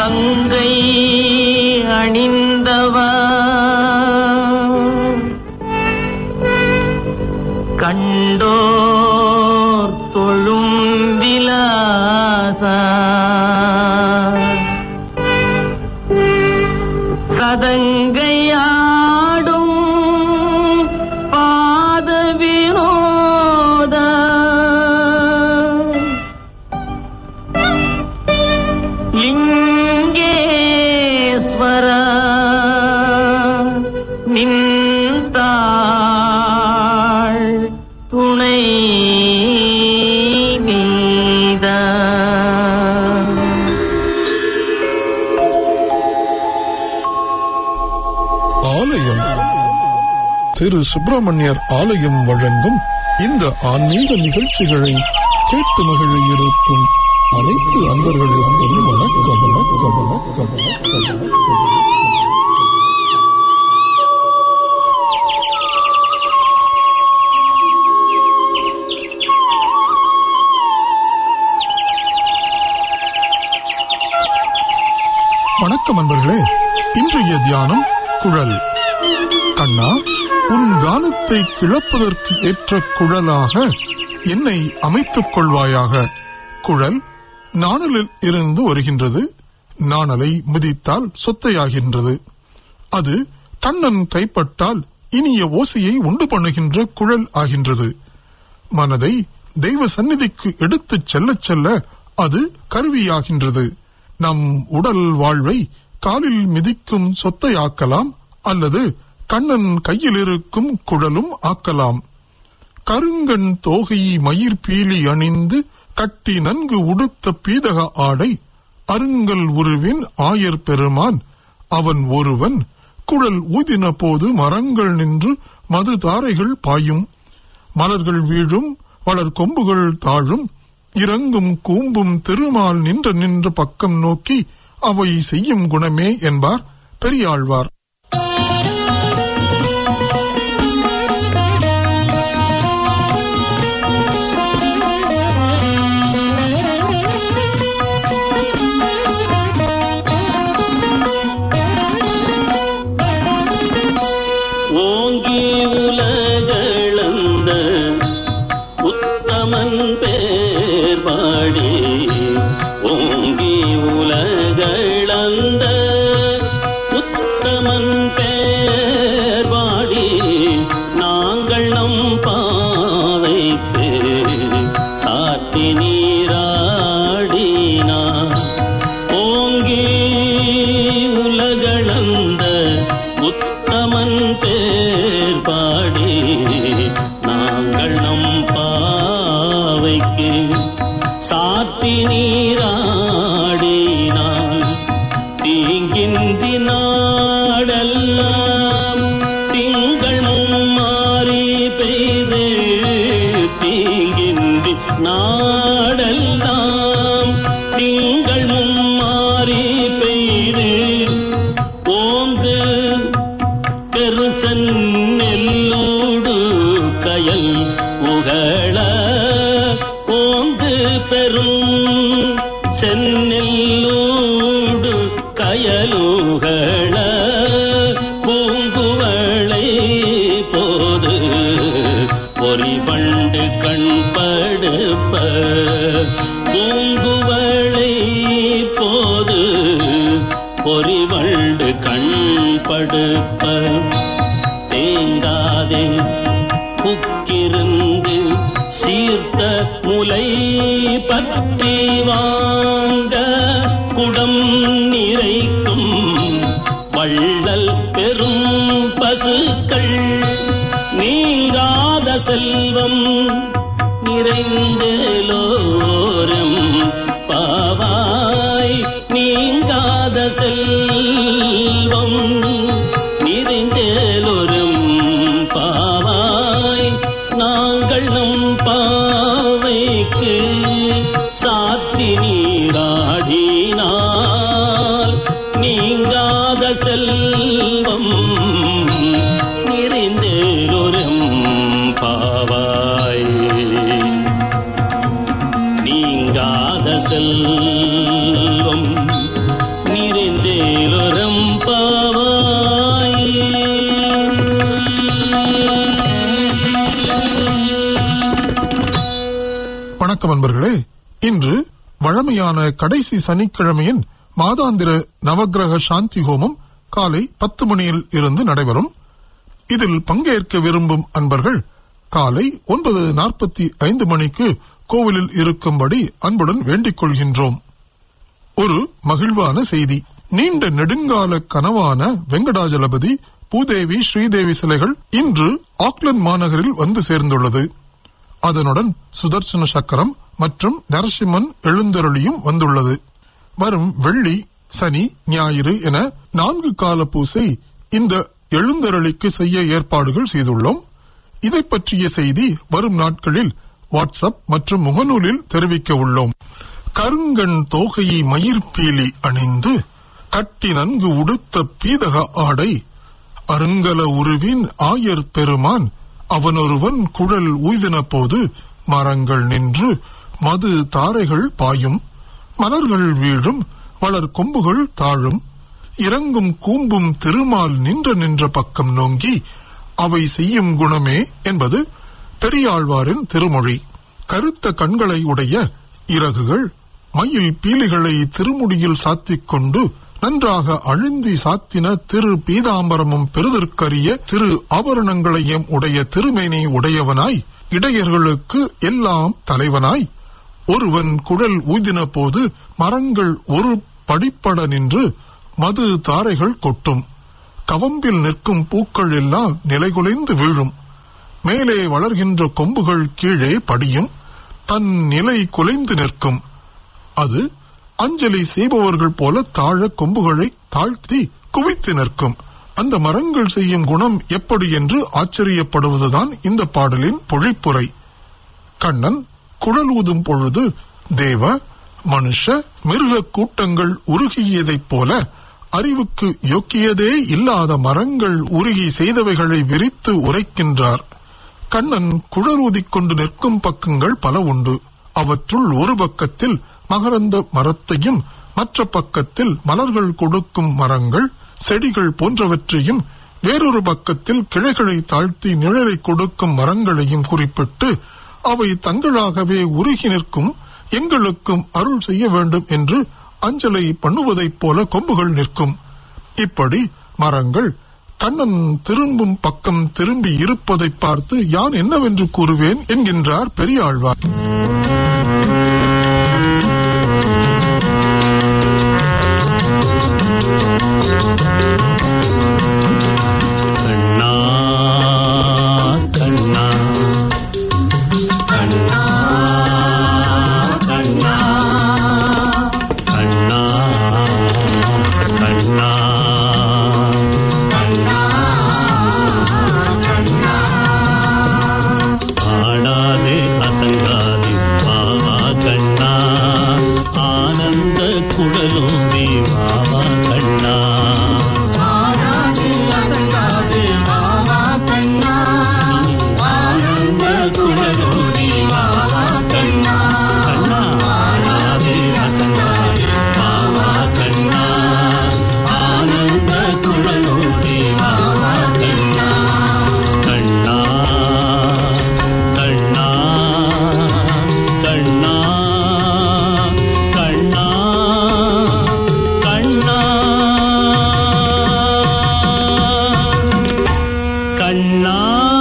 கங்கை அணிந்தவா கண்டோர் தொழும் விலாசா சதங்கையாடும் பாத வினோத லிங்கேஸ்வர நின்றாள் துணை நீதா ஆலயம் திரு சுப்பிரமணியர் ஆலயம் வழங்கும் இந்த ஆன்மீக நிகழ்ச்சிகளை கேட்டு மகிழ இருக்கும் அனைத்து அன்பர்களுக்கும் வணக்கம் வணக்கம் வணக்கம் வணக்கம் வணக்கம் வணக்கம் அன்பர்களே இன்றைய தியானம் குழல் கண்ணா உன் கானத்தை கிளப்பதற்கு ஏற்ற குழலாக என்னை அமைத்துக் கொள்வாயாக குழல் நாணலில் இருந்து வருகின்றது நாணலை மிதித்தால் சொத்தையாகின்றது அது கண்ணன் கைப்பட்டால் இனிய ஓசையை உண்டு பண்ணுகின்ற குழல் ஆகின்றது மனதை தெய்வ சந்நிதிக்கு எடுத்துச் செல்லச் செல்ல அது கருவியாகின்றது நம் உடல் வாழ்வை காலில் மிதிக்கும் சொத்தை ஆக்கலாம் அல்லது கண்ணன் கையில் இருக்கும் குழலும் ஆக்கலாம் கருங்கண் தோகை மயிர் பீலி அணிந்து கட்டி நன்கு உடுத்த பீதக ஆடை அருங்கல் உருவின் ஆயர் பெருமான் அவன் ஒருவன் குழல் ஊதின போது மரங்கள் நின்று மது தாரைகள் பாயும் மலர்கள் வீழும் வளர் கொம்புகள் தாழும் இறங்கும் கூம்பும் திருமால் நின்ற நின்ற பக்கம் நோக்கி அவை செய்யும் குணமே என்பார் பெரியாழ்வார் ஓங்கி உலகளந்த உத்தமன் பேர் பாடி ஓங்கி உலகளந்த உத்தமன் பேர் பாடி நாங்கள் நம் பாவைக்கு சாட்டி நீராடினார் ஓங்கி உலகளந்த உத்தமன் பேர் பாடி நாங்கள் நம் பாவைக்கு சாத்தி நீராடினான் தீங்கின்றி நாடெல்லாம் திங்கள் மும்மாறி பெய்து தீங்கின்றி நாடெல்லாம் திங்கள் மும்மாறி பெய்து ஓங்கு பெருசன் நெல்லூடு கயல் உகள ஓங்கு பெரும் செந்நெல்லூடு கயலுகள பூங்குவளை போது பொறிபண்டு கண்படுப்ப பூங்குவளை போது பொறிவண்டு கண்படுப்ப தேங்காதே புக்கிருந்து சீர்த்த முலை பற்றி வாங்க குடம் நிறைக்கும் வள்ளல் பெரும் பசுக்கள் நீங்காத செல்வம் நிறைந்தேலோரும் பாவாய் நீங்காத செல்வம் நிறைந்தேலோரும் பாவாய் நாங்கள் நம் பாவைக்கு சாற்றி நீராடினால் நீங்காத செல்வம் நிறைந்தேலோரும் பாவாய் நீங்காத செல்வம் வணக்கம் அன்பர்களே இன்று வழமையான கடைசி சனிக்கிழமையின் மாதாந்திர நவக்கிரக சாந்தி ஹோமம் காலை பத்து மணியில் இருந்து நடைபெறும் இதில் பங்கேற்க விரும்பும் அன்பர்கள் காலை ஒன்பது நாற்பத்தி ஐந்து மணிக்கு கோவிலில் இருக்கும்படி அன்புடன் வேண்டிக் கொள்கின்றோம் ஒரு மகிழ்வான செய்தி நீண்ட நெடுங்கால கனவான வெங்கடாஜலபதி பூதேவி ஸ்ரீதேவி சிலைகள் இன்று ஆக்லண்ட் மாநகரில் வந்து சேர்ந்துள்ளது அதனுடன் சுதர்சன சக்கரம் மற்றும் நரசிம்மன் எழுந்தருளியும் வந்துள்ளது வரும் வெள்ளி சனி ஞாயிறு என நான்கு கால பூசை இந்த எழுந்தருளிக்கு செய்ய ஏற்பாடுகள் செய்துள்ளோம் இதை பற்றிய செய்தி வரும் நாட்களில் வாட்ஸ்அப் மற்றும் முகநூலில் தெரிவிக்க உள்ளோம் கருங்கண் தோகையை மயிர்பீலி அணிந்து கட்டி நன்கு உடுத்த பீதக ஆடை அருங்கல உருவின் ஆயர் பெருமான் அவனொருவன் குழல் உய்தின போது மரங்கள் நின்று மது தாரைகள் பாயும் மலர்கள் வீழும் வளர் கொம்புகள் தாழும் இறங்கும் கூம்பும் திருமால் நின்ற நின்ற பக்கம் நோங்கி அவை செய்யும் குணமே என்பது பெரியாழ்வாரின் திருமொழி கருத்த கண்களை உடைய இறகுகள் மயில் பீலிகளை திருமுடியில் சாத்திக் கொண்டு நன்றாக அழுந்தி சாத்தின திரு பீதாம்பரமும் பெறுதற்கரிய திரு ஆபரணங்களையும் உடைய திருமேனி உடையவனாய் இடையர்களுக்கு எல்லாம் தலைவனாய் ஒருவன் குழல் ஊதின போது மரங்கள் ஒரு படிப்பட நின்று மது தாரைகள் கொட்டும் கவம்பில் நிற்கும் பூக்கள் எல்லாம் நிலைகுலைந்து வீழும் மேலே வளர்கின்ற கொம்புகள் கீழே படியும் தன் நிலை குலைந்து நிற்கும் அது அஞ்சலி செய்பவர்கள் போல தாழ கொம்புகளை தாழ்த்தி குவித்து நிற்கும் அந்த மரங்கள் செய்யும் குணம் எப்படி என்று ஆச்சரியப்படுவதுதான் இந்த பாடலின் பொழிப்புரை கண்ணன் குழல் ஊதும் பொழுது தேவ மனுஷ மிருக கூட்டங்கள் உருகியதைப் போல அறிவுக்கு யோக்கியதே இல்லாத மரங்கள் உருகி செய்தவைகளை விரித்து உரைக்கின்றார் கண்ணன் குழல் ஊதிக்கொண்டு நிற்கும் பக்கங்கள் பல உண்டு அவற்றுள் ஒரு பக்கத்தில் மகரந்த மரத்தையும் மற்ற பக்கத்தில் மலர்கள் கொடுக்கும் மரங்கள் செடிகள் போன்றவற்றையும் வேறொரு பக்கத்தில் கிளைகளை தாழ்த்தி நிழலை கொடுக்கும் மரங்களையும் குறிப்பிட்டு அவை தங்களாகவே உருகி நிற்கும் எங்களுக்கும் அருள் செய்ய வேண்டும் என்று அஞ்சலை பண்ணுவதைப் போல கொம்புகள் நிற்கும் இப்படி மரங்கள் கண்ணன் திரும்பும் பக்கம் திரும்பி இருப்பதை பார்த்து யான் என்னவென்று கூறுவேன் என்கின்றார் பெரியாழ்வார் கண்ணா கண்ணா கண்ணா கண்ணா கண்ணா கண்ணா ஆடாது அசங்காது பாவா கண்ணா ஆனந்த குழலோதி பாவா கண்ணா ஆனந்த குழலோதி பாவா கண்ணா கண்ணா ஆடாது அசங்காது பாவா கண்ணா ஆனந்த குழலோதி பாவா கண்ணா கண்ணா கண்ணா கண்ணா கண்ணா கண்ணா கண்ணா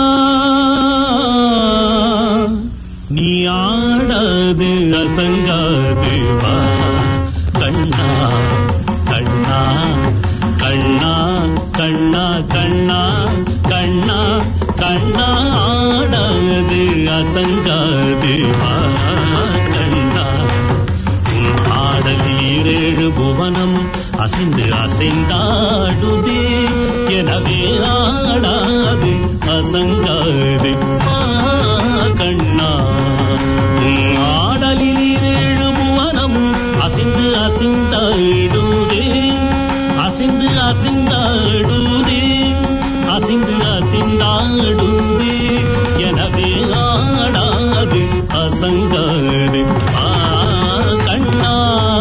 நீ ஆடாது அசங்காது வா கண்ணா கண்ணா கண்ணா கண்ணா கண்ணா கண்ணா கண்ணா ஆடாது அசங்காது வா கண்ணா உன் ஆடலீரேழு புவனம் அசைந்து அசைந்தாடுதே எனவே ஆடாது அசங்காது ஆ, கண்ணா உன் ஆடலீரேழு புவனம் அசைந்து அசைந்தாடுதே அசைந்து அசைந்தாடுதே அசைந்து அசைந்தாடுதே எனவே ஆடாது அசங்காது ஆ கண்ணா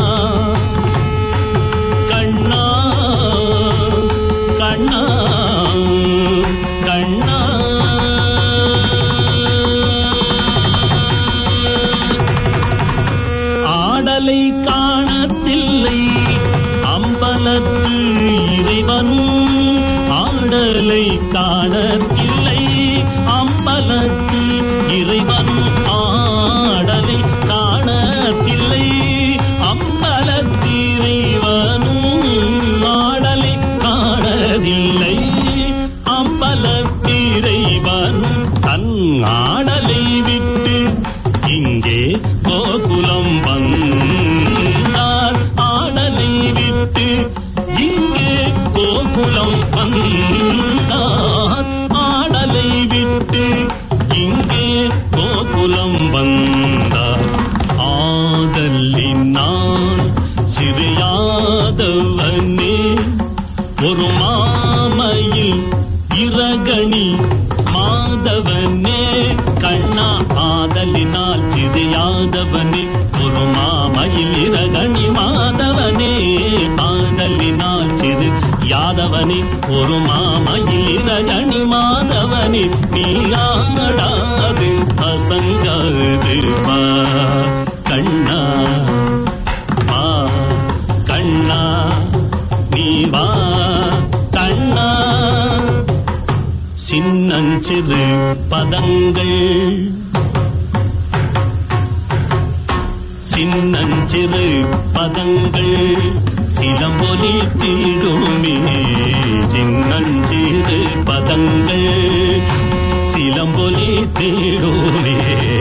கண்ணா கண்ணா கண்ணா அம்பலத்து இறைவனும் ஆடலை காணத்தில்லை அம்பலத்து இறைவனும் ஆடலை காணத்தில்லை அம்பலத்து இறைவனும் ஆடலை காணதில்லை அம்பலத்திரைவனும் தன் ஆடலை விட்டு இங்கே கோகுலம் வந்தார் ஆடலை விட்டு இங்கே கோகுலம் வந்தார் ஆடலை விட்டு இங்கே கோகுலம் வந்தார் ஆதலினால் சிறியாதவனே ஒரு மாமையில் இரகணி மாதவனே கண்ணா ஆதலினால் சிதையாதவனே ஒரு மாமையில் இரகணி மாதவனே ஆதலினால் சிறு யாதவனே ஒரு மாமையில் இரகணி மாதவனே நீ ஆடாது அசங்காது வா கண்ணா வா கண்ணா நீ வா கண்ணா சின்னஞ்சிறு பதங்கள் சின்னஞ்சிறு பதங்கள் சிலம்பொலி தீடுமே சின்னஞ்சிறு பதங்கள் சிலம்பொலி தீடுமே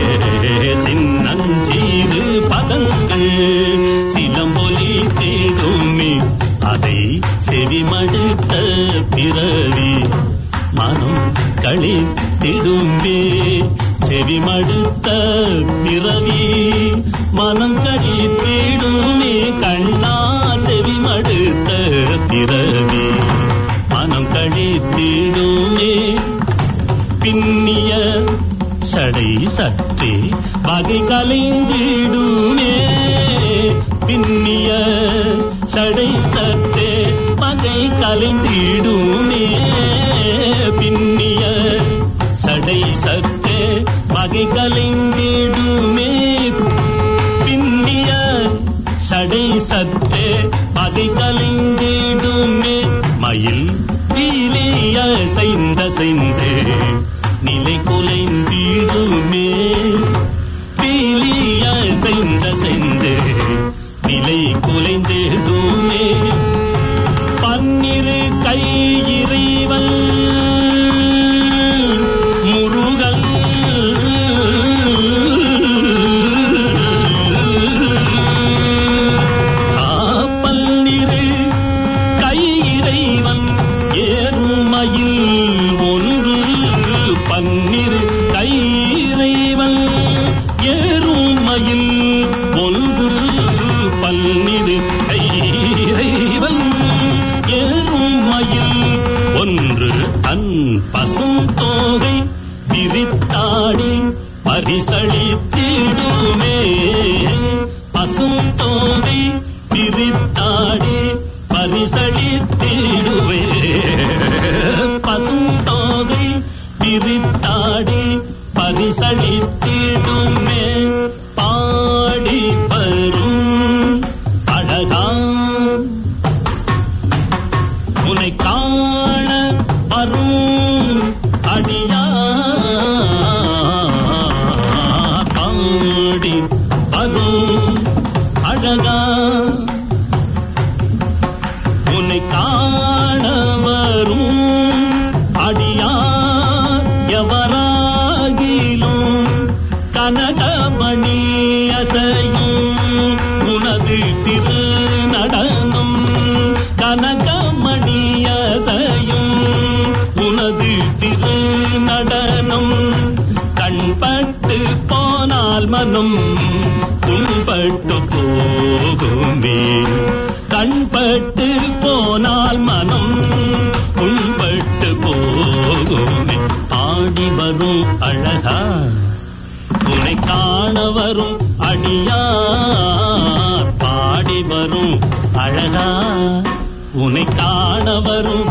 சின்னஞ்சிறு பதங்கள் சிலம்பொலி தேடுமே அதை செவிமடுத்த பிறவி மனம் கழித்திடுமே செவிமடுத்த பிறவி மனம் கழித்திடுமே கண்ணா செவிமடுத்த பிறவி மனம் கழித்திடுமே பின்னிய சடை சற்றே வகை கலைந்திடுமே பின்னிய சடை சற்றே வகை கலைந்திடுமே பின்னிய சடை சற்றே வகை கலைந்திடுமே பின்னிய சடை சற்றே பகை கலைந்திடுமே மயில் பீலிய செய்த செய்து நிலை குலைந்திடுமே பீலிய செய்த செய்து நிலை குலைந்திடுமே பன்னிரு கை இறைவன் முருகல் பன்னிரு கை இறைவன் ஏறுமயில் ஒன்று பன்னிரு கை இறைவன் ஏறுமயில் ஒன்று பன்னிரு கை இறைவன் ஏறுமயில் ஒன்று தன் பசும் தோகை விரித்தாடி பரிசளித்திடுமே பசும் தோகை விரித்தாடி பரிசளித்திடுவே பசும் தோகை விரித்தாடி பரிசளித்திடுமே பாடி வரும் அழகா உனை காண வரும் அடியா பாடி வரும் அழகா உன்னை காண வரும் அடியா எவராகிலும் கனகமணி அசையும் உனது திரு நடனம் கனகமணி அசையும் உனது திரு நடனம் கண்பட்டு போனால் மனம் புண்பட்டு போகுமே கண்பட்டு போனால் மனம் புண்பட்டு போகுமே ஆடி வரும் அழகா உன்னை காண வரும் அடியார் பாடி வரும் அழகா உன்னை காண வரும்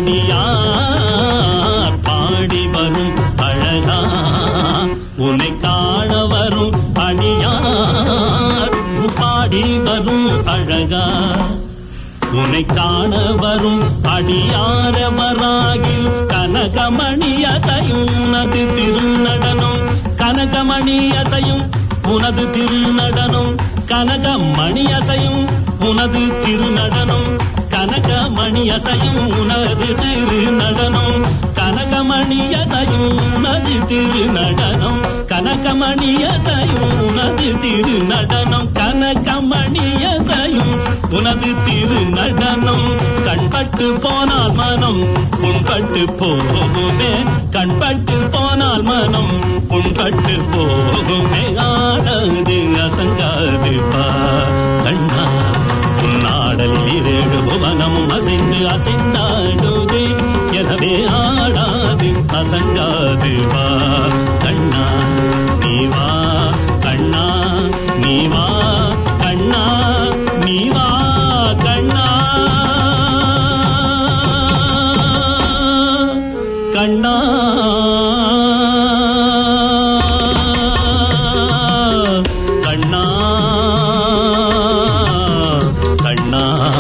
அடியார் பாடி வரும் அழகா உன்னை காண வரும் அடியார் பாடி வரும் அழகா உன்னை காண வரும் அடியாரவராகில் கனகமணியதையும் உனது திருநடனம் கனகமணியதையும் உனது திருநடனம் கனகமணியசையும் உனது திருநடனம் கனகமணியசையும் உனது திருநடனம் கனகமணியசையும் உனது திருநடனம் கனகமணியசையும் உனது திருநடனம் கனகமணியசையும் உனது திருநடனம் கண்பட்டு போனால் மனம் புண்பட்டு போகுமே கண்பட்டு போனால் மனம் புண்பட்டு போகுமே ஆடாது அசங்காது பா கண்ணா நாடலில் இரேழு புவனமும் அசைந்து அசைந்தாடுதே எனவே ஆடாது அசங்காது வா கண்ணா நீ வா கண்ணா நீ வா கண்ணா நீ வா கண்ணா கண்ணா கண்ணா கண்ணா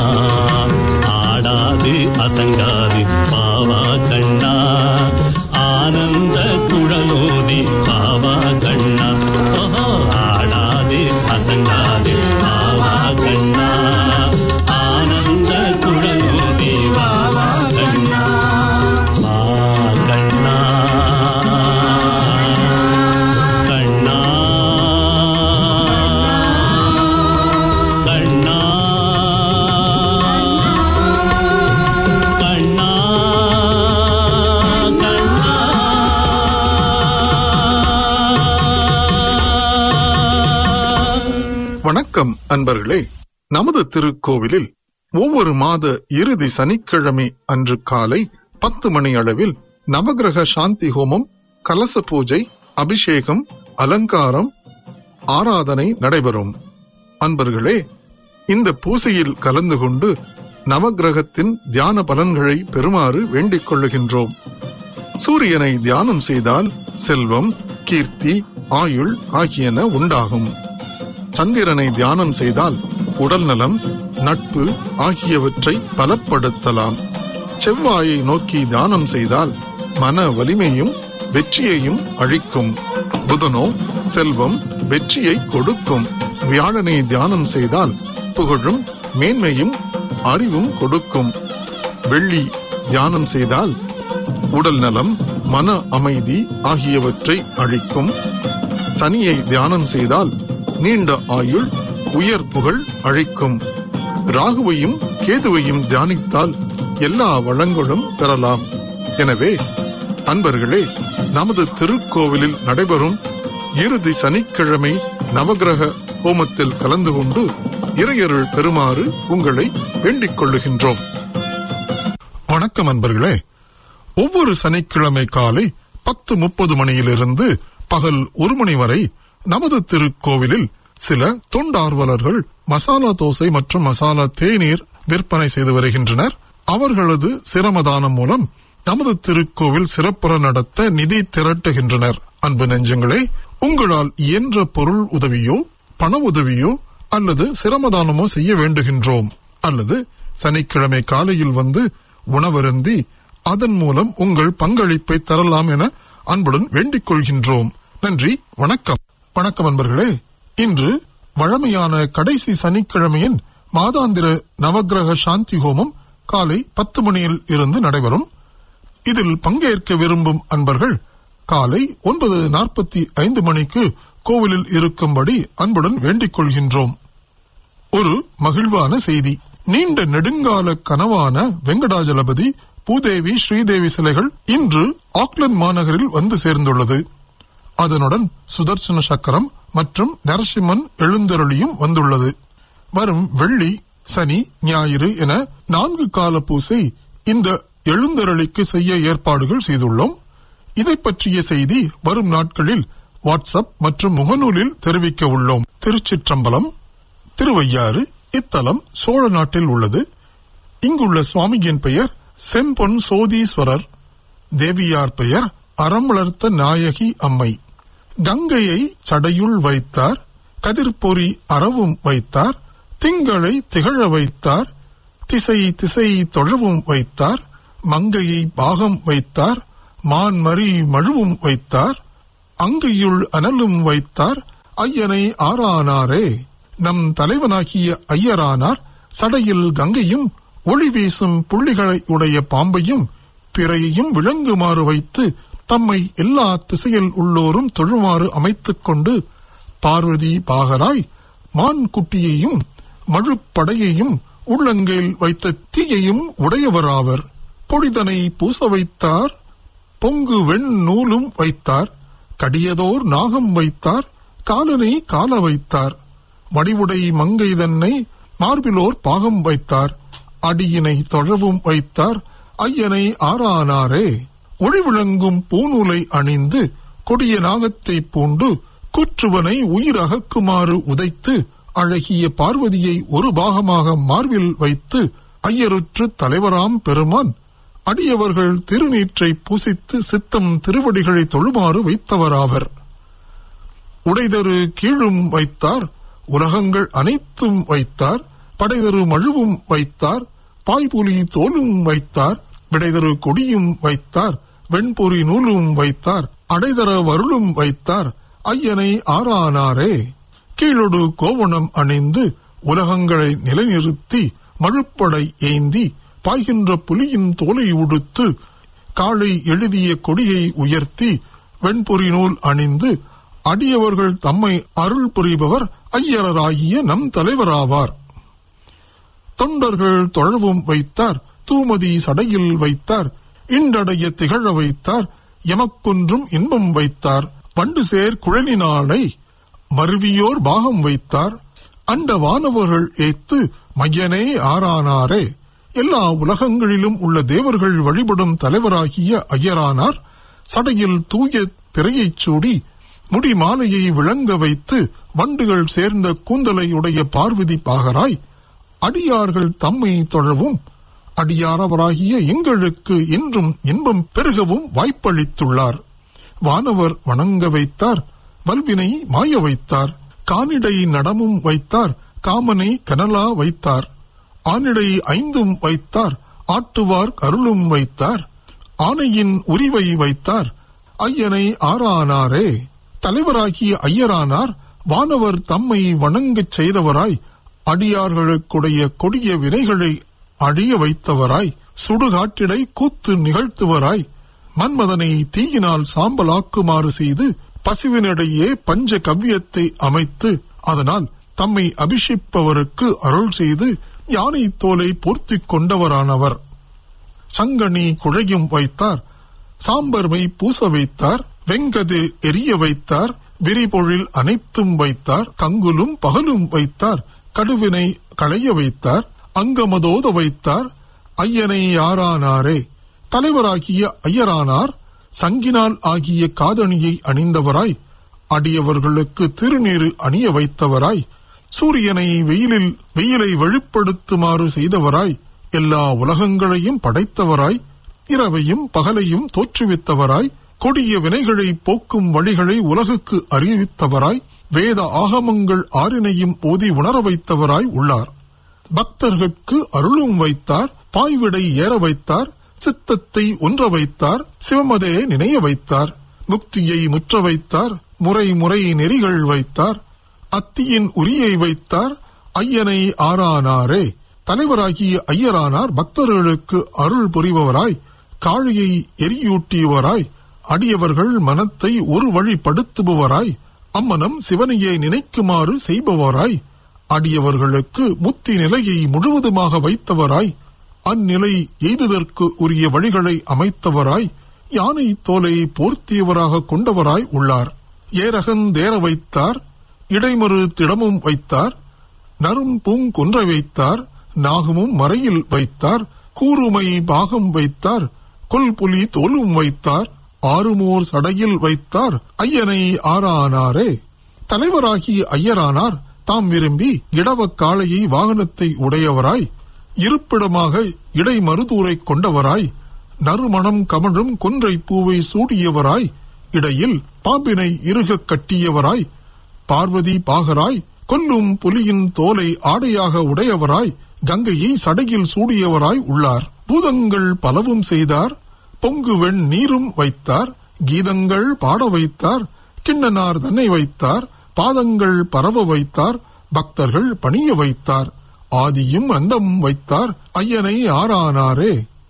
ஆடாது அசங்காது பாவா கண்ணா ஆனந்த குழலோதி பாவா கண்ணா ஓஹோ ஆடாது அசங்காது பாவா கண்ணா ஆனந்த குழலோதி பாவா கண்ணா வா கண்ணா கண்ணா கண்ணா கண்ணா கண்ணா வணக்கம் அன்பர்களே நமது திருக்கோவிலில் ஒவ்வொரு மாத இறுதி சனிக்கிழமை அன்று காலை பத்து மணி அளவில் நவகிரக சாந்தி ஹோமம் கலச பூஜை அபிஷேகம் அலங்காரம் ஆராதனை நடைபெறும் அன்பர்களே இந்த பூசையில் கலந்து கொண்டு நவகிரகத்தின் தியான பலன்களை பெறுமாறு வேண்டிக் கொள்ளுகின்றோம் சூரியனை தியானம் செய்தால் செல்வம் கீர்த்தி ஆயுள் ஆகியன உண்டாகும் சந்திரனை தியானம் செய்தால் உடல் நலம் நட்பு ஆகியவற்றை பலப்படுத்தலாம் செவ்வாயை நோக்கி தியானம் செய்தால் மன வலிமையும் வெற்றியையும் அழிக்கும் புதனோ செல்வம் வெற்றியை கொடுக்கும் வியாழனை தியானம் செய்தால் புகழும் மேன்மையும் அறிவும் கொடுக்கும் வெள்ளி தியானம் செய்தால் உடல் நலம் மன அமைதி ஆகியவற்றை அழிக்கும் சனியை தியானம் செய்தால் நீண்ட ஆயுள் உயர் புகழ் அழிக்கும் ராகுவையும் கேதுவையும் தியானித்தால் எல்லா வளங்களும் பெறலாம் எனவே அன்பர்களே நமது திருக்கோவிலில் நடைபெறும் இறுதி சனிக்கிழமை நவகிரக ஹோமத்தில் கலந்து கொண்டு இறையருள் பெறுமாறு உங்களை வேண்டிக் கொள்ளுகின்றோம் வணக்கம் அன்பர்களே ஒவ்வொரு சனிக்கிழமை காலை பத்து முப்பது மணியிலிருந்து பகல் ஒரு மணி வரை நமது திருக்கோவிலில் சில தொண்டார்வலர்கள் மசாலா தோசை மற்றும் மசாலா தேநீர் விற்பனை செய்து வருகின்றனர் அவர்களது சிரமதானம் மூலம் நமது திருக்கோவில் சிறப்புற நடத்த நிதி திரட்டுகின்றனர் அன்பு நெஞ்சங்களே உங்களால் இயன்ற பொருள் உதவியோ பண உதவியோ அல்லது சிரமதானமோ செய்ய வேண்டுகின்றோம் அல்லது சனிக்கிழமை காலையில் வந்து உணவருந்தி அதன் மூலம் உங்கள் பங்களிப்பை தரலாம் என அன்புடன் வேண்டிக் கொள்கின்றோம் நன்றி வணக்கம் வணக்கம் அன்பர்களே இன்று வழமையான கடைசி சனிக்கிழமையின் மாதாந்திர நவக்கிரக சாந்தி ஹோமம் காலை பத்து மணியில் இருந்து நடைபெறும் இதில் பங்கேற்க விரும்பும் அன்பர்கள் காலை ஒன்பது நாற்பத்தி ஐந்து மணிக்கு கோவிலில் இருக்கும்படி அன்புடன் வேண்டிக் கொள்கின்றோம் ஒரு மகிழ்வான செய்தி நீண்ட நெடுங்கால கனவான வெங்கடாஜலபதி பூதேவி ஸ்ரீதேவி சிலைகள் இன்று ஆக்லண்ட் மாநகரில் வந்து சேர்ந்துள்ளது அதனுடன் சுதர்சன சக்கரம் மற்றும் நரசிம்மன் எழுந்தருளியும் வந்துள்ளது வரும் வெள்ளி சனி ஞாயிறு என நான்கு கால பூசை இந்த எழுந்தருளிக்கு செய்ய ஏற்பாடுகள் செய்துள்ளோம் இதை பற்றிய செய்தி வரும் நாட்களில் வாட்ஸ்அப் மற்றும் முகநூலில் தெரிவிக்க உள்ளோம் திருச்சிற்றம்பலம் திருவையாறு இத்தலம் சோழ நாட்டில் உள்ளது இங்குள்ள சுவாமியின் பெயர் செம்பொன் சோதீஸ்வரர் தேவியார் பெயர் அறம் வளர்த்த நாயகி அம்மை கங்கையை சடையுள் வைத்தார் கதிர்பொறி அறவும் வைத்தார் திங்களை திகழ வைத்தார் திசை திசை தொழவும் வைத்தார் மங்கையை பாகம் வைத்தார் மான்மரி மழுவும் வைத்தார் அங்கையுள் அனலும் வைத்தார் ஐயனை ஆரானாரே நம் தலைவனாகிய ஐயரானார் சடையில் கங்கையும் ஒளி வீசும் புள்ளிகளை உடைய பாம்பையும் பிறையையும் விளங்குமாறு வைத்து தம்மை எல்லா திசையில் உள்ளோரும் தொழுமாறு அமைத்துக் கொண்டு பார்வதி பாகராய் மான் குட்டியையும் மழுப்படையையும் உள்ளங்கையில் வைத்த தீயையும் உடையவராவர் பொடிதனை பூச வைத்தார் பொங்கு வெண் நூலும் வைத்தார் கடியதோர் நாகம் வைத்தார் காலனை கால வைத்தார் மடிவுடை மங்கை தன்னை மார்பிலோர் பாகம் வைத்தார் அடியினை தொழவும் வைத்தார் ஐயனை ஆரானாரே ஒளி விளங்கும் பூநூலை அணிந்து கொடிய நாகத்தை பூண்டு குற்றுவனை உயிர் அகக்குமாறு உதைத்து அழகிய பார்வதியை ஒரு பாகமாக மார்பில் வைத்து ஐயருற்று தலைவராம் பெருமான் அடியவர்கள் திருநீற்றை பூசித்து சித்தம் திருவடிகளை தொழுமாறு வைத்தவராவர் உடைதரு கீழும் வைத்தார் உலகங்கள் அனைத்தும் வைத்தார் படைதரு மழுவும் வைத்தார் பாய்புலி தோலும் வைத்தார் விடைதரு கொடியும் வைத்தார் வெண்பொறி நூலும் வைத்தார் அடைதர வருளும் வைத்தார் ஐயனை ஆரானாரே கீழொடு கோவணம் அணிந்து உலகங்களை நிலைநிறுத்தி மழுப்படை ஏந்தி பாய்கின்ற புலியின் தோலை உடுத்து காளை எழுதிய கொடியை உயர்த்தி வெண்பொறி நூல் அணிந்து அடியவர்கள் தம்மை அருள் புரிபவர் ஐயரராகிய நம் தலைவராவார் தொண்டர்கள் தொழவும் வைத்தார் தூமதி சடையில் வைத்தார் இண்டடைய திகழ வைத்தார் எமக்கொன்றும் இன்பம் வைத்தார் வண்டு சேர் குழலினாலை மருவியோர் பாகம் வைத்தார் அண்ட வானவர்கள் ஏத்து மையனே ஆரானாரே எல்லா உலகங்களிலும் உள்ள தேவர்கள் வழிபடும் தலைவராகிய ஐயரானார் சடையில் தூய பிறையைச் சூடி முடி மாலையை விளங்க வைத்து வண்டுகள் சேர்ந்த கூந்தலை உடைய பார்வதி பாகராய் அடியார்கள் தம்மை தொழவும் அடியாரவராகிய எங்களுக்கு இன்றும் இன்பம் பெருகவும் வாய்ப்பளித்துள்ளார் வானவர் வணங்க வைத்தார் வல்வினை மாய வைத்தார் கானிடை நடமும் வைத்தார் காமனை கனலா வைத்தார் ஆனிடை ஐந்தும் வைத்தார் ஆட்டுவார் அருளும் வைத்தார் ஆனையின் உரிவை வைத்தார் ஐயனை ஆரானாரே தலைவராகிய ஐயரானார் வானவர் தம்மை வணங்கச் செய்தவராய் அடியார்களுக்குடைய கொடிய வினைகளை அழிய வைத்தவராய் சுடுகாட்டிடை கூத்து நிகழ்த்துவராய் மன்மதனை தீயினால் சாம்பலாக்குமாறு செய்து பசுவினிடையே பஞ்ச கவ்யத்தை அமைத்து அதனால் தம்மை அபிஷிப்பவருக்கு அருள் செய்து யானை தோலை போர்த்திக் கொண்டவரானவர் சங்கனி குழையும் வைத்தார் சாம்பர்மை பூச வைத்தார் வெங்கதிர் எரிய வைத்தார் விரிபொழில் அனைத்தும் வைத்தார் கங்குலும் பகலும் வைத்தார் கடுவினை களைய வைத்தார் அங்கமதோத வைத்தார் ஐயனை யாரானாரே தலைவராகிய ஐயரானார் சங்கினால் ஆகிய காதணியை அணிந்தவராய் அடியவர்களுக்கு திருநீறு அணிய வைத்தவராய் சூரியனை வெயிலில் வெயிலை வெளிப்படுத்துமாறு செய்தவராய் எல்லா உலகங்களையும் படைத்தவராய் இரவையும் பகலையும் தோற்றுவித்தவராய் கொடிய வினைகளை போக்கும் வழிகளை உலகுக்கு அறிவித்தவராய் வேத ஆகமங்கள் ஆறினையும் ஓதி உணர வைத்தவராய் உள்ளார் பக்தர்கட்கு அருளும் வைத்தார் பாய்விடை ஏற வைத்தார் சித்தத்தை ஒன்ற வைத்தார் சிவமதே நினைய வைத்தார் முக்தியை முற்ற வைத்தார் முறை முறை நெறிகள் வைத்தார் அத்தியின் உரியை வைத்தார் ஐயனை ஆரானாரே தலைவராகிய ஐயரானார் பக்தர்களுக்கு அருள் புரிபவராய் காழியை எரியூட்டியவராய் அடியவர்கள் மனத்தை ஒரு வழிப்படுத்துபவராய் அம்மனம் சிவனையை நினைக்குமாறு செய்பவராய் அடியவர்களுக்கு முத்தி நிலையை முழுவதுமாக வைத்தவராய் அந்நிலை எய்துதற்கு உரிய வழிகளை அமைத்தவராய் யானை தோலை போர்த்தியவராக கொண்டவராய் உள்ளார் ஏரகந்தேர வைத்தார் இடைமறு திடமும் வைத்தார் நரும் பூங்கொன்றை வைத்தார் நாகமும் மறையில் வைத்தார் கூறுமை பாகம் வைத்தார் கொல்புலி தோலும் வைத்தார் ஆறுமோர் சடையில் வைத்தார் ஐயனை ஆரானாரே தலைவராகிய ஐயரானார் தாம் விரும்பி இடவக் காளையை வாகனத்தை உடையவராய் இருப்பிடமாக இடை மருதூரை கொண்டவராய் நறுமணம் கமழும் கொன்றை பூவை சூடியவராய் இடையில் பாம்பினை இறுகக் கட்டியவராய் பார்வதி பாகராய் கொல்லும் புலியின் தோலை ஆடையாக உடையவராய் கங்கையை சடையில் சூடியவராய் உள்ளார் பூதங்கள் பலவும் செய்தார் பொங்கு வெண் நீரும் வைத்தார் கீதங்கள் பாட வைத்தார் கிண்ணனார் தன்னை வைத்தார் பாதங்கள் பரவ வைத்தார் பக்தர்கள் பணிய வைத்தார் ஆதியும் அந்தமும் வைத்தார் ஐயனை ஆரானாரே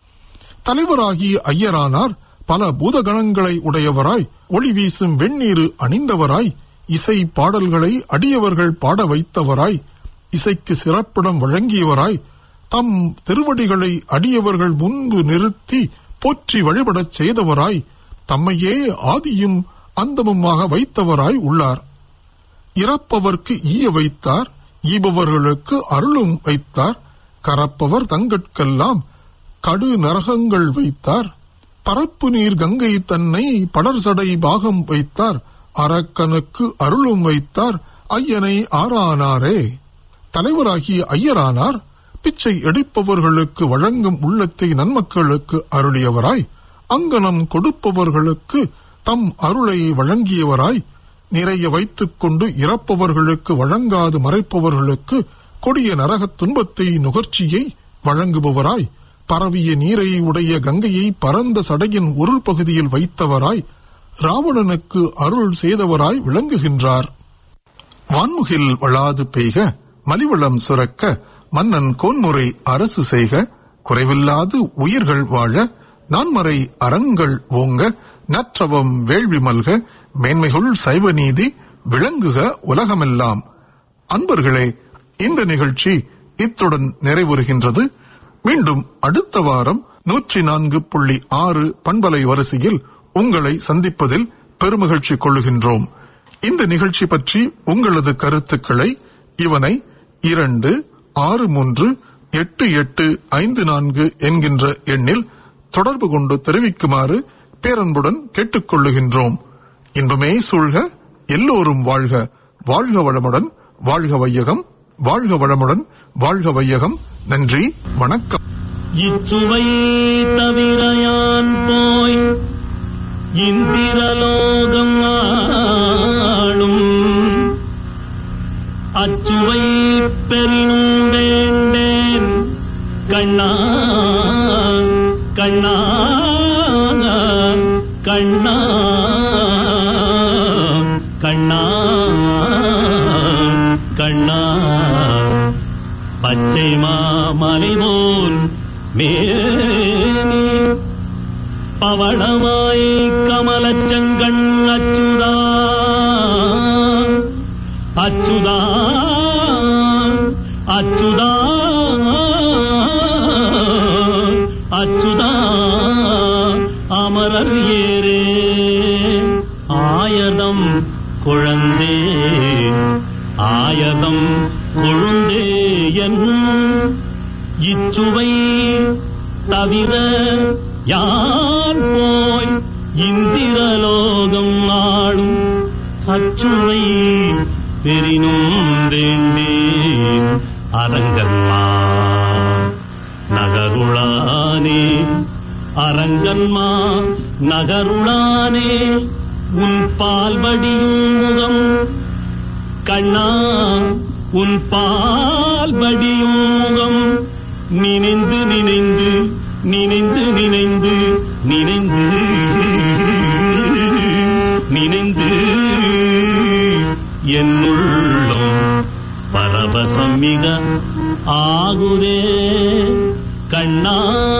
தலைவராகிய ஐயரானார் பல பூதகணங்களை உடையவராய் ஒளி வீசும் வெந்நீரு அணிந்தவராய் இசை பாடல்களை அடியவர்கள் பாட வைத்தவராய் இசைக்கு சிறப்பிடம் வழங்கியவராய் தம் திருவடிகளை அடியவர்கள் முன்பு நிறுத்தி போற்றி வழிபடச் செய்தவராய் தம்மையே ஆதியும் அந்தமுமாக வைத்தவராய் உள்ளார் இறப்பவர்க்கு ஈய வைத்தார் ஈபவர்களுக்கு அருளும் வைத்தார் கரப்பவர் தங்கட்கெல்லாம் கடு நரகங்கள் வைத்தார் பரப்பு நீர் கங்கை தன்னை படர்சடை பாகம் வைத்தார் அரக்கனுக்கு அருளும் வைத்தார் ஐயனை ஆரானாரே தலைவராகிய ஐயரானார் பிச்சை எடுப்பவர்களுக்கு வழங்கும் உள்ளத்தை நன்மக்களுக்கு அருளியவராய் அங்கனம் கொடுப்பவர்களுக்கு தம் அருளை வழங்கியவராய் நிறைய வைத்துக் கொண்டு இறப்பவர்களுக்கு வழங்காது மறைப்பவர்களுக்கு கொடிய நரகத் துன்பத்தை நுகர்ச்சியை வழங்குபவராய் பரவிய நீரை உடைய கங்கையை பரந்த சடையின் ஒரு பகுதியில் வைத்தவராய் ராவணனுக்கு அருள் செய்தவராய் விளங்குகின்றார் வான்முகில் வளாது பெய்க மலிவளம் சுரக்க மன்னன் கோன்முறை அரசு செய்க குறைவில்லாது உயிர்கள் வாழ நான்மறை அறங்கள் ஓங்க நற்றவம் வேள்வி மல்க மேன்மைகுள் சைவ நீதி விளங்குக உலகமெல்லாம் அன்பர்களே இந்த நிகழ்ச்சி இத்துடன் நிறைவுறுகின்றது மீண்டும் அடுத்த வாரம் நூற்றி நான்கு புள்ளி ஆறு பண்பலை வரிசையில் உங்களை சந்திப்பதில் பெருமகிழ்ச்சி கொள்ளுகின்றோம் இந்த நிகழ்ச்சி பற்றி உங்களது கருத்துக்களை இவனை இரண்டு ஆறு மூன்று எட்டு எட்டு ஐந்து நான்கு என்கின்ற எண்ணில் தொடர்பு கொண்டு தெரிவிக்குமாறு பேரன்புடன் கேட்டுக்கொள்ளுகின்றோம் இன்பமே சூழ்க எல்லோரும் வாழ்க வாழ்க வளமுடன் வாழ்க வையகம் வாழ்க வளமுடன் வாழ்க வையகம் நன்றி வணக்கம் இச்சுவை தவிர யான் போய் இந்திரலோகம் ஆளும் அச்சுவை பெரினும் வேண்டேன் கண்ணா கண்ணா கண்ணா கண்ணா கண்ணா பச்சை மாமலை போல் மேனி பவளமாய் கமலச்சங்கண் அச்சுதா அச்சுதா அச்சுதா அச்சுதா அமரர் ஏரே ஆயதம் குழந்தே ஆயதம் கொழுந்தே என்னும் இச்சுவை தவிர யான் போய் இந்திரலோகம் ஆளும் அச்சுவை பெரினும் வேண்டேன் அரங்கன்மா நகருளானே அரங்கன்மா நகருளானே உன் பால்வடியும் முகம் கண்ணா உன் பால் வடியும் முகம் நினைந்து நினைந்து நினைந்து நினைந்து நினைந்து நினைந்து என்னுள்ளம் பரவசம் மிக ஆகுதே கண்ணா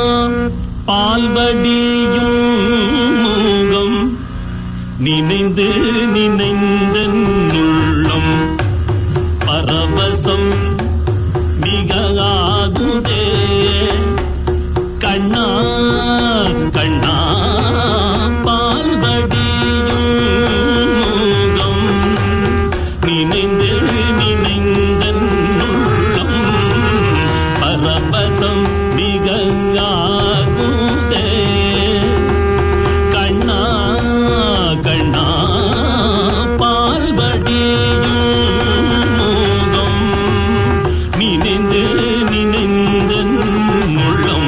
பால்வடியும் முகம் நினைந்து நினைந்தென்னுள்ளம் பரவசம் மிகாகுதே கண்ணா கண்ணா பால்வடியும் முகம் நினைந்து நினைந்தென்னுள்ளம் பரவசம்